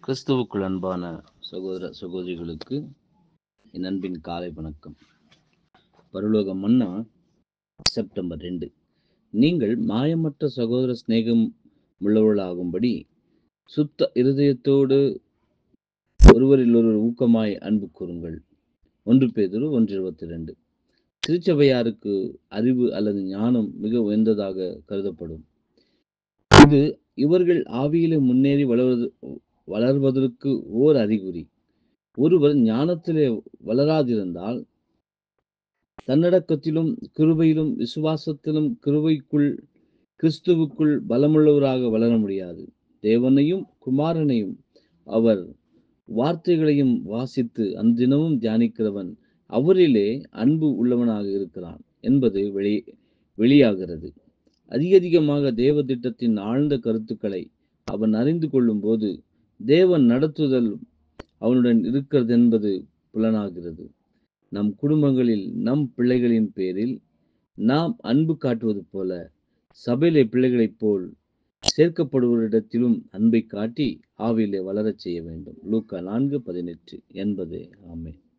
கிறிஸ்துவுக்குள் அன்பான சகோதர சகோதரிகளுக்கு என் அன்பின் காலை வணக்கம் பரலோக மன்னா செப்டம்பர் ரெண்டு நீங்கள் மாயமற்ற சகோதர சிநேகம் உள்ளவர்களாகும்படி சுத்த இருதயத்தோடு ஒருவரில் ஒருவர் ஊக்கமாய் அன்பு கூறுங்கள் ஒன்று பேதுரு ஒன்று இருபத்தி ரெண்டு திருச்சபையாருக்கு அறிவு அல்லது ஞானம் மிக உயர்ந்ததாக கருதப்படும் இது இவர்கள் ஆவியிலே முன்னேறி வளர்வது வளர்வதற்கு ஓர் அறிகுறி ஒருவர் ஞானத்திலே வளராதிருந்தால் தன்னடக்கத்திலும் கிருபையிலும் விசுவாசத்திலும் கிருபைக்குள் கிறிஸ்துவுக்குள் பலமுள்ளவராக வளர முடியாது தேவனையும் குமாரனையும் அவர் வார்த்தைகளையும் வாசித்து அந்தினமும் தியானிக்கிறவன் அவரிலே அன்பு உள்ளவனாக இருக்கிறான் என்பது வெளி வெளியாகிறது அதிக அதிகமாக தேவ திட்டத்தின் ஆழ்ந்த கருத்துக்களை அவன் அறிந்து கொள்ளும் போது தேவன் நடத்துதல் அவனுடன் இருக்கிறது என்பது புலனாகிறது நம் குடும்பங்களில் நம் பிள்ளைகளின் பேரில் நாம் அன்பு காட்டுவது போல சபையிலே பிள்ளைகளைப் போல் சேர்க்கப்படுவரிடத்திலும் அன்பை காட்டி ஆவிலே வளரச் செய்ய வேண்டும் லூக்கா நான்கு பதினெட்டு என்பது ஆமே